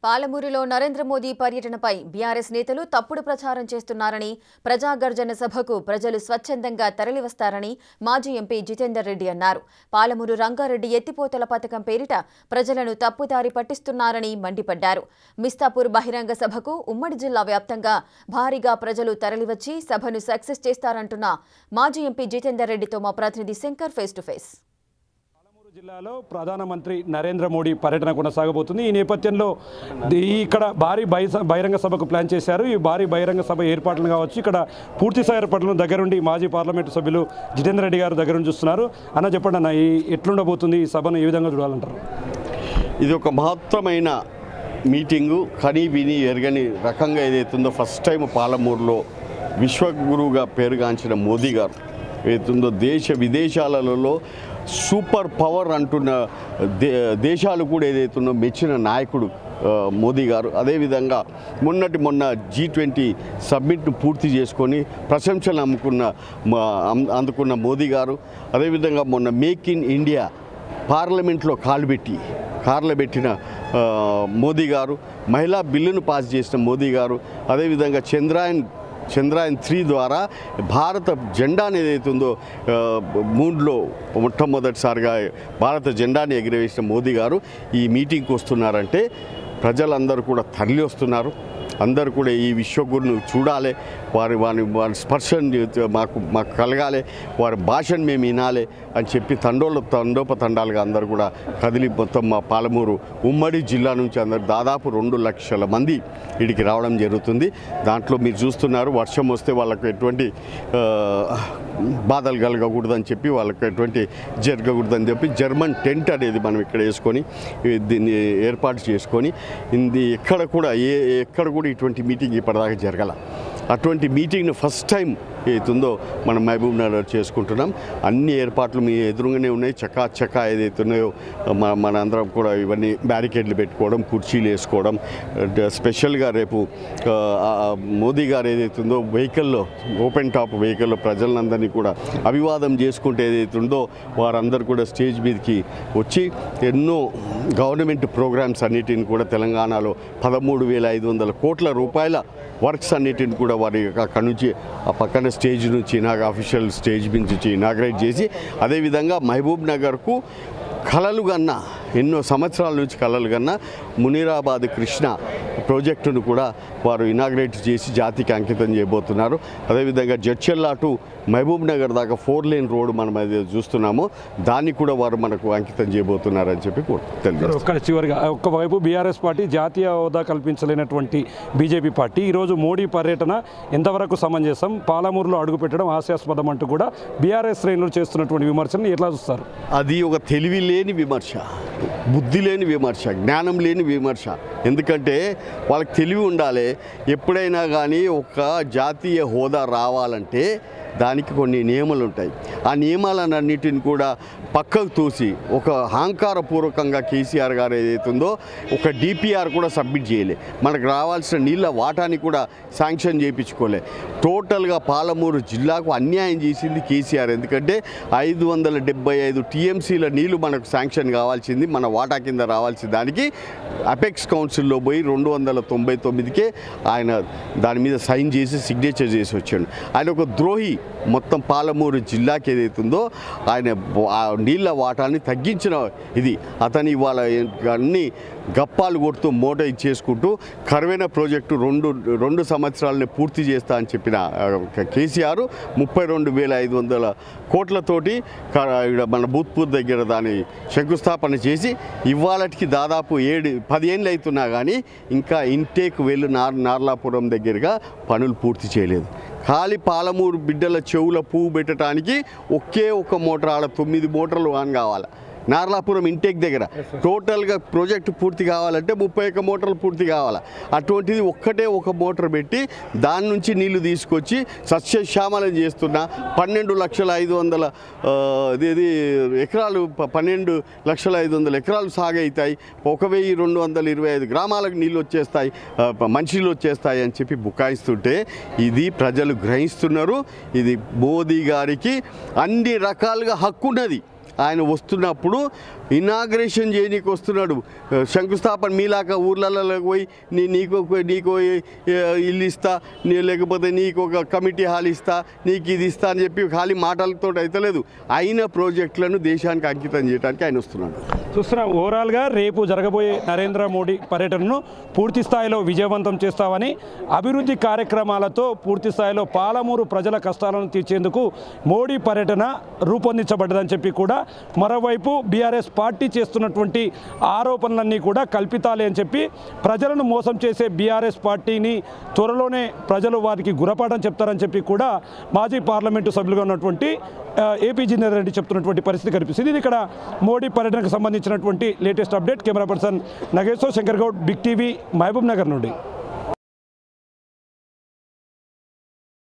పాలమూరులో నరేంద్ర మోదీ పర్యటనపై బీఆర్ఎస్ నేతలు తప్పుడు ప్రచారం చేస్తున్నారని ప్రజాగర్జన సభకు ప్రజలు స్వచ్ఛందంగా తరలివస్తారని మాజీ ఎంపీ జితేందర్ రెడ్డి అన్నారు పాలమూరు రంగారెడ్డి ఎత్తిపోతల పథకం పేరిట ప్రజలను తప్పుదారి పట్టిస్తున్నారని మండిపడ్డారు మిస్తాపూర్ బహిరంగ సభకు ఉమ్మడి జిల్లా వ్యాప్తంగా భారీగా ప్రజలు తరలివచ్చి సభను సక్సెస్ చేస్తారంటున్న మాజీ ఎంపీ జితేందర్ రెడ్డితో మా ప్రతినిధి Shankar face to face Palamuru జిల్లాలో ప్రధానమంత్రి నరేంద్ర మోడీ పర్యటన కొనసాగబోతుంది ఈ నేపథ్యంలో ది- ఇక్కడ భారీ బహి- బహిరంగ సభకు ప్లాన్ చేశారు ఈ భారీ బహిరంగ సభ ఏర్పాట్లు కావచ్చు ఇక్కడ పూర్తి స్థాయి ఏర్పాట్లను దగ్గరుండి మాజీ పార్లమెంటు సభ్యులు జితేందర్ రెడ్డి గారు దగ్గరుండి చూస్తున్నారు అన్న చెప్పండి అన్న ఈ ఎట్లుండబోతుంది ఈ సభను ఏ విధంగా చూడాలంటారు ఇది ఒక మహత్తరమైన మీటింగు కని విని ఎరగని రకంగా ఏదైతుందో ఫస్ట్ టైం పాలమూరులో విశ్వగురువుగా పేరుగాంచిన మోదీ గారు ఏదైతుందో దేశ విదేశాలలో సూపర్ పవర్ అంటున్న దే దేశాలు కూడా ఏదైతుందో మెచ్చిన నాయకుడు ఆ, మోదీ గారు అదేవిధంగా మొన్నటి మొన్న జీ ట్వంటీ సబ్మిట్ను పూర్తి చేసుకొని ప్రశంసలు అమ్ముకున్న మా- అం- అందుకున్న మోదీ గారు అదేవిధంగా మొన్న మేక్ ఇన్ ఇండియా పార్లమెంట్లో కాలు పెట్టి కార్లు పెట్టిన ఆ, మోదీ గారు మహిళా బిల్లును పాస్ చేసిన మోదీ గారు అదేవిధంగా చంద్రాయన్ చంద్రాయన్ త్రీ ద్వారా భారత జెండాని ఏదైతుందో ఆ, మూడ్లో మొట్టమొదటిసారిగా భారత జెండాని ఎగిరవేసిన మోదీ గారు ఈ మీటింగ్కి వస్తున్నారంటే ప్రజలందరూ కూడా తరలి వస్తున్నారు అందరూ కూడా ఈ విశ్వగురును చూడాలి వారి వారి వారి స్పర్శను మాకు మాకు కలగాలి వారి భాషను మేము వినాలి అని చెప్పి తండోళ్ళ తండోప తండాలుగా అందరూ కూడా కదిలి మొత్తం మా పాలమూరు ఉమ్మడి జిల్లా నుంచి అందరు దాదాపు రెండు లక్షల మంది ఇడికి రావడం జరుగుతుంది దాంట్లో మీరు చూస్తున్నారు వర్షం వస్తే వాళ్ళకు ఎటువంటి ఆ, బాధలు కలగకూడదని చెప్పి వాళ్ళకి ఎటువంటి జరగకూడదని చెప్పి జర్మన్ టెంట్ అనేది మనం ఇక్కడ వేసుకొని ఈ దీన్ని ఏర్పాటు చేసుకొని ఇది ఎక్కడ కూడా ఏ ఎక్కడ కూడా ఇటువంటి మీటింగ్ ఇప్పటిదాకా జరగల అటువంటి మీటింగ్ను ఫస్ట్ టైం ఏదైతుందో మనం మహబూబ్ నగర్ చేసుకుంటున్నాం అన్ని ఏర్పాట్లు మీ ఎదురుగానే ఉన్నాయి చకా చకా ఏదైతే ఉన్నాయో మన మన అందరం కూడా ఇవన్నీ బ్యారికేడ్లు పెట్టుకోవడం కుర్చీలు వేసుకోవడం డ- స్పెషల్గా రేపు ఆ, ఆ, మోదీ గారు ఏదైతుందో వెహికల్లో ఓపెన్ టాప్ వెహికల్లో ప్రజలందరినీ కూడా అభివాదం చేసుకుంటే ఏదైతుందో వారందరూ కూడా స్టేజ్ మీదకి వచ్చి ఎన్నో గవర్నమెంట్ ప్రోగ్రామ్స్ అన్నిటిని కూడా తెలంగాణలో పదమూడు వేల ఐదు వందల కోట్ల రూపాయల వర్క్స్ అన్నిటిని కూడా వారి అక్కడి నుంచి ఆ పక్కన స్టేజ్ నుంచి నాకు అఫీషియల్ స్టేజ్ నుంచి ఇనాగ్రేట్ చేసి అదేవిధంగా మహబూబ్ నగర్కు కలలు కన్నా ఎన్నో సంవత్సరాల నుంచి కలలు కన్నా మునీరాబాద్ కృష్ణ ప్రాజెక్టును కూడా వారు ఇనాగ్రేట్ చేసి జాతికి అంకితం చేయబోతున్నారు అదేవిధంగా జడ్చెల్లా టు మహబూబ్ నగర్ దాకా ఫోర్ లేన్ రోడ్ మనం అది చూస్తున్నాము దాన్ని కూడా వారు మనకు అంకితం చేయబోతున్నారని చెప్పి కూడా తెలియజేస్తారు ఒక్క చివరిగా ఒకవైపు బీఆర్ఎస్ పార్టీ జాతీయ హోదా కల్పించలేనటువంటి బీజేపీ పార్టీ ఈరోజు మోడీ పర్యటన ఎంతవరకు సమంజసం పాలమూరులో అడుగుపెట్టడం హాస్యాస్పదం అంటూ కూడా బీఆర్ఎస్ శ్రేణులు చేస్తున్నటువంటి విమర్శలను ఎట్లా చూస్తారు అది ఒక తెలివి లేని విమర్శ బుద్ధి లేని విమర్శ జ్ఞానం లేని విమర్శ ఎందుకంటే వాళ్ళకి తెలివి ఉండాలి ఎప్పుడైనా కానీ ఒక జాతీయ హోదా రావాలంటే దానికి కొన్ని నియమాలు ఉంటాయి ఆ నియమాలన్నిటిని కూడా పక్కకు తోసి ఒక అహంకారపూర్వకంగా కేసీఆర్ గారు ఏదైతుందో ఒక డిపిఆర్ కూడా సబ్మిట్ చేయలే మనకు రావాల్సిన నీళ్ళ వాటాని కూడా శాంక్షన్ చేయించుకోలే టోటల్గా పాలమూరు జిల్లాకు అన్యాయం చేసింది కేసీఆర్ ఎందుకంటే ఐదు వందల డెబ్బై ఐదు టీఎంసీల నీళ్లు మనకు శాంక్షన్ కావాల్సింది మన వాటా కింద రావాల్సిన దానికి అపెక్స్ కౌన్సిల్లో పోయి రెండు వందల తొంభై తొమ్మిదికే ఆయన దాని మీద సైన్ చేసి సిగ్నేచర్ చేసి వచ్చాడు ఆయన ఒక ద్రోహి మొత్తం పాలమూరు జిల్లాకి ఏదైతుందో ఆయన ఆ నీళ్ళ వాటాన్ని తగ్గించిన ఇది అతని ఇవాళ అన్ని గప్పాలు కొడుతూ మూట ఇచ్చేసుకుంటూ కరువైన ప్రాజెక్టు రెండు రెండు సంవత్సరాలని పూర్తి చేస్తా అని చెప్పిన ఆ, కేసీఆర్ ముప్పై రెండు వేల ఐదు వందల కోట్లతోటి క- ఈడ మన భూత్పూర్ దగ్గర దాని శంకుస్థాపన చేసి ఇవాళకి దాదాపు ఏడు పదిహేళ్ళు అవుతున్నా కానీ ఇంకా ఇంటేక్ వెళ్ళు నార్ నార్లాపురం దగ్గరగా పనులు పూర్తి చేయలేదు ఖాళీ పాలమూరు బిడ్డల చెవుల పువ్వు పెట్టడానికి ఒకే ఒక మోటార్ ఆడ తొమ్మిది మోటార్లు ఆన్ కావాలి నార్లాపురం ఇంటేక్ దగ్గర టోటల్గా ప్రాజెక్ట్ పూర్తి కావాలంటే ముప్పై ఒక్క మోటార్లు పూర్తి కావాలి అటువంటిది ఒక్కటే ఒక మోటార్ పెట్టి దాని నుంచి నీళ్లు తీసుకొచ్చి సస్యశ్యామలం చేస్తున్న పన్నెండు లక్షల ఐదు వందల ఆ, ఇదేది ఎకరాలు ప- పన్నెండు లక్షల ఐదు వందల ఎకరాలు సాగవుతాయి ఒక వెయ్యి రెండు వందల ఇరవై ఐదు గ్రామాలకు నీళ్ళు వచ్చేస్తాయి ఆ, ప- మంచినీళ్ళు వచ్చేస్తాయి అని చెప్పి బుకాయిస్తుంటే ఇది ప్రజలు గ్రహిస్తున్నారు ఇది మోదీ గారికి అన్ని రకాలుగా హక్కు ఉన్నది ఆయన వస్తున్నప్పుడు ఇనాగ్రేషన్ చేయనీకి వస్తున్నాడు శంకుస్థాపన మీలాక ఊర్లలో పోయి నీ నీకు ఒక- నీకు ఏ, ఇల్లు ఇస్తా నీ లేకపోతే నీకు ఒక కమిటీ హాల్ ఇస్తా నీకు ఇది ఇస్తా అని చెప్పి ఖాళీ మాటలతో అయితలేదు అయిన ప్రాజెక్టులను దేశానికి అంకితం చేయడానికి ఆయన వస్తున్నాడు చూస్తున్నాం ఓవరాల్గా రేపు జరగబోయే నరేంద్ర మోడీ పర్యటనను పూర్తి స్థాయిలో విజయవంతం చేస్తామని అభివృద్ధి కార్యక్రమాలతో పూర్తి స్థాయిలో పాలమూరు ప్రజల కష్టాలను తీర్చేందుకు మోడీ పర్యటన రూపొందించబడ్డదని చెప్పి కూడా మరోవైపు బీఆర్ఎస్ పార్టీ చేస్తున్నటువంటి ఆరోపణలన్నీ కూడా కల్పితాలే అని చెప్పి ప్రజలను మోసం చేసే బీఆర్ఎస్ పార్టీని త్వరలోనే ప్రజలు వారికి గురపాఠం చెప్తారని చెప్పి కూడా మాజీ పార్లమెంటు సభ్యులుగా ఉన్నటువంటి ఆ, ఏపీ జిందర్ రెడ్డి చెప్తున్నటువంటి పరిస్థితి కనిపిస్తుంది ఇది ఇక్కడ మోడీ పర్యటనకు సంబంధించినటువంటి latest update camera person Nageshwar Shankar Goud big TV Mahabubnagar నుండి